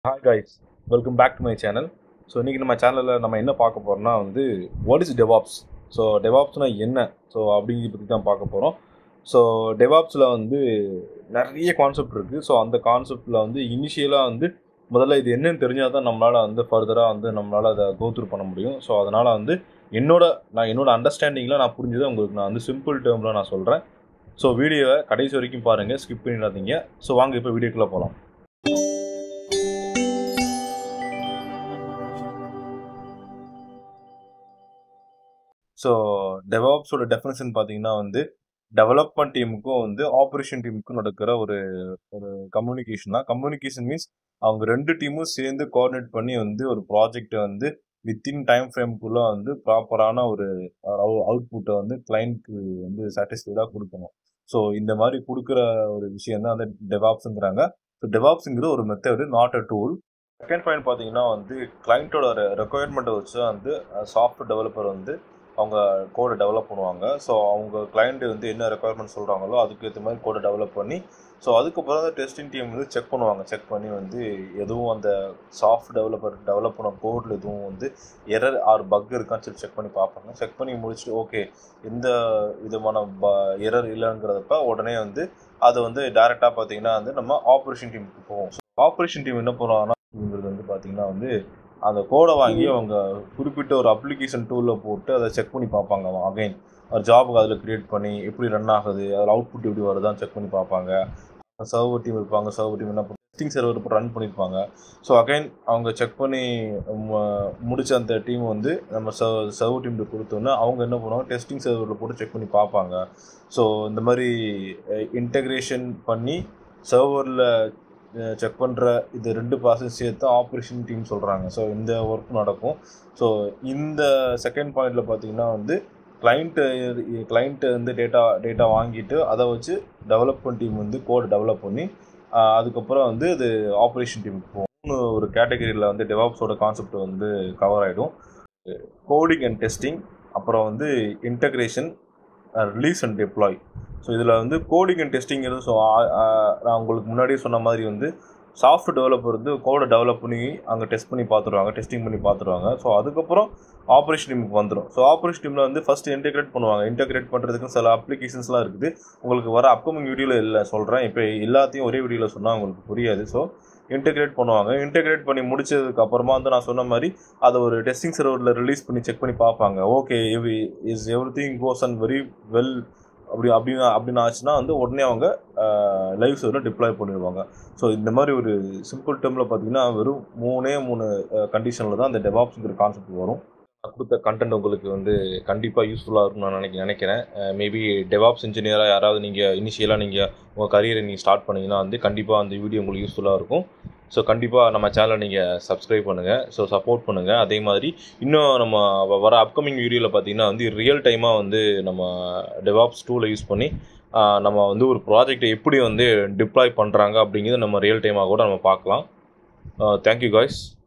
hi guys welcome back to my channel so இன்றைக்கி நம்ம சேனலில் நம்ம என்ன பார்க்க போகிறோம்னா வந்து வாட் இஸ் டெவாப்ஸ் ஸோ டெவாப்ஸ்னால் என்ன ஸோ அப்படிங்கிறத பற்றி தான் பார்க்க போகிறோம் ஸோ டெவாப்ஸில் வந்து நிறைய கான்செப்ட் இருக்குது ஸோ அந்த கான்செப்டில் வந்து இனிஷியலாக வந்து முதல்ல இது என்னன்னு தெரிஞ்சால் தான் நம்மளால் வந்து ஃபர்தராக வந்து நம்மளால் அதை கோத்ரூ பண்ண முடியும் ஸோ அதனால் வந்து என்னோட நான் என்னோட அண்டர்ஸ்டாண்டிங்கில் நான் புரிஞ்சதை உங்களுக்கு நான் வந்து சிம்பிள் டேர்மில் நான் சொல்கிறேன் ஸோ வீடியோவை கடைசி வரைக்கும் பாருங்கள் ஸ்கிப் பண்ணிடாதீங்க ஸோ வாங்க இப்போ வீடியோக்குள்ளே போகலாம் ஸோ டெவலப்ஸோட டெஃபினேஷன் பார்த்தீங்கன்னா வந்து டெவலப்மெண்ட் டீமுக்கும் வந்து ஆப்ரேஷன் டீமுக்கும் நடக்கிற ஒரு ஒரு கம்யூனிகேஷன் தான் கம்யூனிகேஷன் மீன்ஸ் அவங்க ரெண்டு டீமும் சேர்ந்து கோஆர்டினேட் பண்ணி வந்து ஒரு ப்ராஜெக்டை வந்து வித்தின் டைம் ஃப்ரேம்குள்ளே வந்து ப்ராப்பரான ஒரு அவுட்புட்டை வந்து கிளைண்ட்க்கு வந்து சாட்டிஸ்ஃபைடாக கொடுக்கணும் ஸோ இந்த மாதிரி கொடுக்குற ஒரு விஷயம் தான் வந்து டெவாப்ஸுங்கிறாங்க ஸோ டெவாப்ஸுங்கிறது ஒரு method not a tool second point பார்த்தீங்கன்னா வந்து கிளைண்ட்டோட ரெக்குயர்மெண்ட்டை வச்சு வந்து சாஃப்ட்வேர் டெவலப்பர் வந்து அவங்க கோடை டெவலப் பண்ணுவாங்க ஸோ அவங்க கிளைண்ட் வந்து என்ன ரெக்குயர்மெண்ட் சொல்கிறாங்களோ அதுக்கு ஏற்ற மாதிரி கோடை டெவலப் பண்ணி ஸோ அதுக்கப்புறம் தான் டெஸ்டிங் டீம் வந்து செக் பண்ணுவாங்க செக் பண்ணி வந்து எதுவும் அந்த சாஃப்ட் டெவலப்பர் டெவலப் பண்ண கோடில் எதுவும் வந்து எரர் ஆர் பக் இருக்கான்னு சொல்லி செக் பண்ணி பார்ப்பாங்க செக் பண்ணி முடிச்சுட்டு ஓகே எந்த விதமான ப எரர் இல்லைங்கிறதப்ப உடனே வந்து அதை வந்து டேரெக்டாக பார்த்தீங்கன்னா வந்து நம்ம ஆப்ரேஷன் டீமுக்கு போவோம் ஆப்ரேஷன் டீம் என்ன பண்ணுவாங்கன்னா வந்து பார்த்தீங்கன்னா வந்து அந்த கோடை வாங்கி அவங்க குறிப்பிட்ட ஒரு அப்ளிகேஷன் டூலில் போட்டு அதை செக் பண்ணி பார்ப்பாங்க அகைன் ஒரு ஜாபுக்கு அதில் க்ரியேட் பண்ணி எப்படி ரன் ஆகுது அதில் அவுட்புட் எப்படி வருதான்னு செக் பண்ணி பார்ப்பாங்க சர்வர் டீம் இருப்பாங்க சர்வர் டீம் என்ன டெஸ்டிங் சர்வர் இப்போ ரன் பண்ணியிருப்பாங்க ஸோ அகைன் அவங்க செக் பண்ணி முடிச்ச அந்த டீம் வந்து நம்ம சர்வ் சர்வர் டீம்கிட்ட கொடுத்தோன்னே அவங்க என்ன பண்ணுவாங்க டெஸ்டிங் சர்வரில் போட்டு செக் பண்ணி பார்ப்பாங்க ஸோ இந்த மாதிரி இன்டகிரேஷன் பண்ணி சர்வரில் செக் பண்ணுற இது ரெண்டு ப்ராசஸ் சேர்த்து ஆப்ரேஷன் டீம் சொல்கிறாங்க ஸோ இந்த ஒர்க் நடக்கும் ஸோ இந்த செகண்ட் பாயிண்டில் பார்த்தீங்கன்னா வந்து கிளைண்ட்டு கிளைண்ட்டு வந்து டேட்டா டேட்டா வாங்கிட்டு அதை வச்சு டெவலப்மெண்ட் டீம் வந்து கோட் டெவலப் பண்ணி அதுக்கப்புறம் வந்து அது ஆப்ரேஷன் டீமுக்கு போகும் மூணு ஒரு கேட்டகரியில் வந்து டெவாப்ஸோட கான்செப்ட் வந்து கவர் ஆகிடும் கோடிங் அண்ட் டெஸ்டிங் அப்புறம் வந்து integration release and deploy so இதில் வந்து கோடிங் அண்ட் டெஸ்டிங்கிறது ஸோ நான் உங்களுக்கு முன்னாடியே சொன்ன மாதிரி வந்து சாஃப்ட்வேர் டெவலப்பர் வந்து கோடை டெவலப் பண்ணி அங்கே டெஸ்ட் பண்ணி பார்த்துருவாங்க டெஸ்டிங் பண்ணி பார்த்துருவாங்க ஸோ அதுக்கப்புறம் ஆப்ரேஷன் டீமுக்கு வந்துடும் ஸோ ஆப்ரேஷன் டீமில் வந்து ஃபஸ்ட்டு இன்டெகிரேட் பண்ணுவாங்க இன்டெகிரேட் பண்ணுறதுக்கு சில அப்ளிகேஷன்ஸ்லாம் இருக்குது உங்களுக்கு வர அப்கமிங் வீடியோவில் இல்லை சொல்கிறேன் இப்போ எல்லாத்தையும் ஒரே வீடியோவில் சொன்னால் உங்களுக்கு புரியாது ஸோ இன்டெகிரேட் பண்ணுவாங்க இன்டெகிரேட் பண்ணி முடிச்சதுக்கு அப்புறமா வந்து நான் சொன்ன மாதிரி அதை ஒரு டெஸ்டிங் சர்வரில் ரிலீஸ் பண்ணி செக் பண்ணி பார்ப்பாங்க okay every is everything goes and very well அப்படி அப்படின்னு அப்படின்னு ஆச்சுன்னா வந்து உடனே அவங்க லைவ் சர்வரில் டிப்ளாய் பண்ணிடுவாங்க ஸோ இந்த மாதிரி ஒரு சிம்பிள் டேர்மில் பார்த்தீங்கன்னா வெறும் மூணே மூணு கண்டிஷனில் தான் அந்த டெவாப்ஸுங்கிற கான்செப்ட் வரும் நான் கொடுத்த கண்டென்ட் உங்களுக்கு வந்து கண்டிப்பாக யூஸ்ஃபுல்லாக இருக்கும்னு நான் நினைக்க நினைக்கிறேன் மேபி டெவாப்ஸ் இன்ஜினியராக யாராவது நீங்கள் இனிஷியலாக நீங்கள் உங்கள் கரியரை நீங்கள் ஸ்டார்ட் பண்ணிங்கன்னா வந்து கண்டிப்பாக அந்த வீடியோ உங்களுக்கு யூஸ்ஃபுல்லாக இருக்கும் ஸோ கண்டிப்பாக நம்ம சேனலை நீங்கள் சப்ஸ்கிரைப் பண்ணுங்கள் ஸோ சப்போர்ட் பண்ணுங்கள் அதே மாதிரி இன்னும் நம்ம வர அப்கமிங் வீடியோவில் பார்த்தீங்கன்னா வந்து ரியல் டைமாக வந்து நம்ம டெவாப்ஸ் டூலை யூஸ் பண்ணி நம்ம வந்து ஒரு ப்ராஜெக்டை எப்படி வந்து டிப்ளாய் பண்ணுறாங்க அப்படிங்கிறத நம்ம ரியல் டைமாக கூட நம்ம பார்க்கலாம் தேங்க்யூ காய்ஸ்